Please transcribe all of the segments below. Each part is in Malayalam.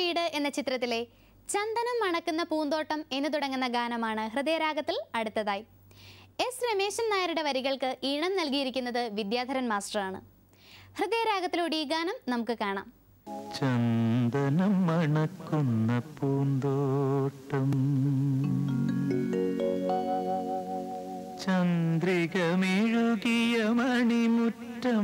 വീട് എന്ന ചിത്രത്തിലെ ചന്ദനം മണക്കുന്ന പൂന്തോട്ടം എന്ന് തുടങ്ങുന്ന ഗാനമാണ് ഹൃദയരാഗത്തിൽ അടുത്തതായി എസ് രമേശൻ നായരുടെ വരികൾക്ക് ഈണം നൽകിയിരിക്കുന്നത് വിദ്യാധരൻ മാസ്റ്ററാണ് ഹൃദയരാഗത്തിലൂടെ ഈ ഗാനം നമുക്ക് കാണാം ചന്ദനം മണക്കുന്ന പൂന്തോട്ടം ചന്ദ്രികമെഴുകിയ മണിമുറ്റം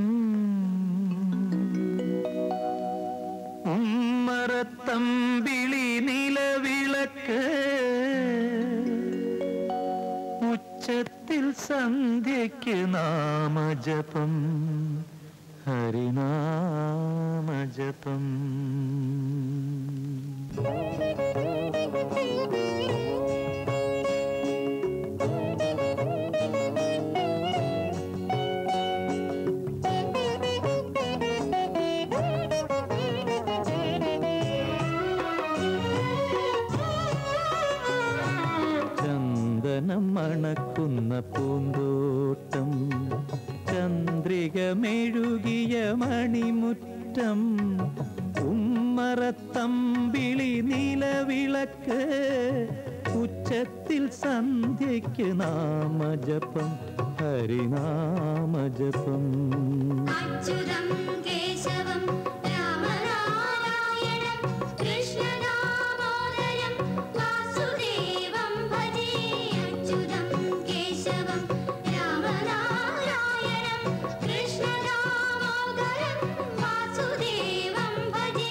ഉമ്മറത്തമ്പിളി നിലവിളക്ക് ഉച്ചത്തിൽ സന്ധ്യയ്ക്ക് നാമജപം ഹരിനാമജപം ചന്ദനം മണക്കുന്ന പൂന്തോട്ടം ചന്ദ്രികമെഴുകിയ മണിമുറ്റം ഉമ്മറത്തമ്പിളി നിലവിളക്ക് ഉച്ചത്തിൽ സന്ധ്യയ്ക്ക് നാമജപം ഹരിനാമജപം അച്യുതം കേശവം രാമനാരായണം കൃഷ്ണദാമോദരം വാസുദേവം ഭജേ അച്യുതം കേശവം രാമനാരായണം കൃഷ്ണദാമോദരം വാസുദേവം ഭജേ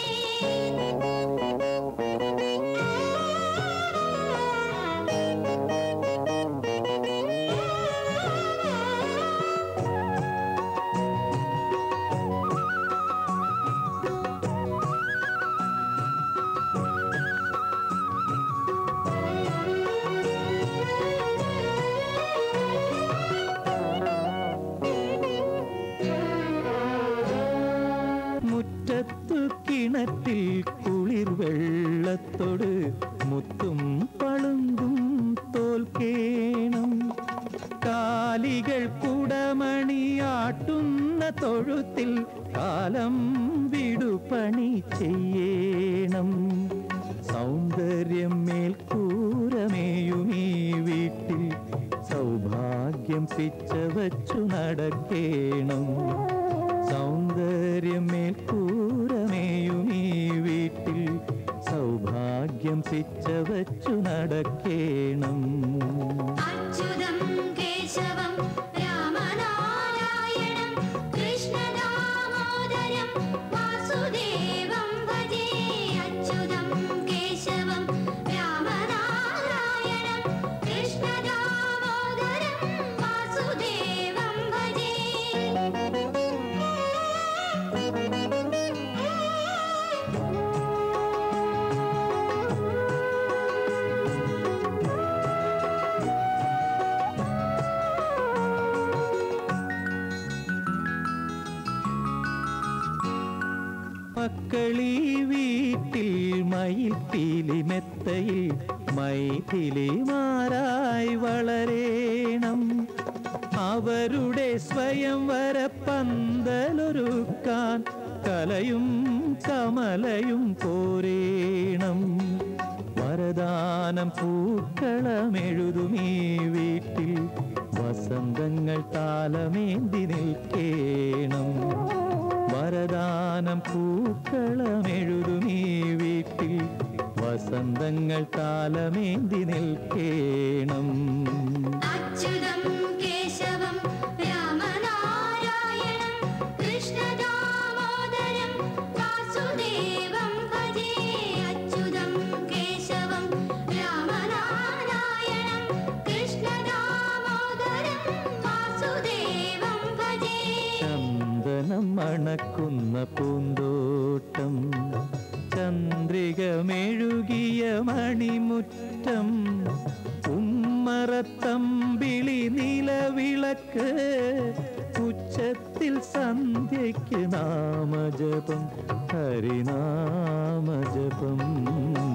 മുറ്റത്തു കിണറ്റിൽ കുളിർ വെള്ളത്തോട് മുത്തും പളുങ്കും തോൽക്കേണം കാലികൾ കുടമണിയാട്ടുന്ന തൊഴുത്തിൽ കാലം വിടുപണി ചെയ്യണം സൗന്ദര്യം മേൽക്കൂരമേയും ഈ വീട്ടിൽ സൗഭാഗ്യം പിച്ച വച്ചു നടക്കേണം സൗന്ദര്യം മേൽക്കൂരമേയും ഈ വീട്ടിൽ സൗഭാഗ്യം പിച്ച വച്ചു നടക്കേണം അച്യുതം കേശവം രാമനാരായണം കൃഷ്ണദാമോദരം വാസുദേവം ഭജേ അച്യുതം കേശവം രാമനാരായണം കൃഷ്ണദാമോദരം വാസുദേവം ഭജേ മക്കളീ വീട്ടിൽ മയിൽപ്പീലി മെത്തയിൽ മൈഥിലിമാരായി വളരേണം അവരുടെ സ്വയംവര പന്തലൊരുക്കാൻ കലയും കമലയും പോരേണം വരദാനം പൂക്കളമെഴുതുമീ വീട്ടിൽ വസന്തങ്ങൾ താലമേന്തി നിൽക്കേണം വരദാനം പൂക്കളമെഴുതുമീ വീട്ടിൽ വസന്തങ്ങൾ താലമേന്തി നിൽക്കേണം അച്യുതം കേശവം രാമനാരായണം കൃഷ്ണദാമോദരം വാസുദേവം ഭജേ അച്യുതം കേശവം രാമനാരായണം കൃഷ്ണദാമോദരം വാസുദേവം ഭജേ ചന്ദനം മണക്കുന്ന പൂന്തോട്ടം ചന്ദ്രികമെഴുകിയ മണിമുറ്റം ഉമ്മറത്തമ്പിളി നിലവിളക്ക് ഉച്ചത്തിൽ സന്ധ്യയ്ക്ക് നാമജപം ഹരിനാമജപം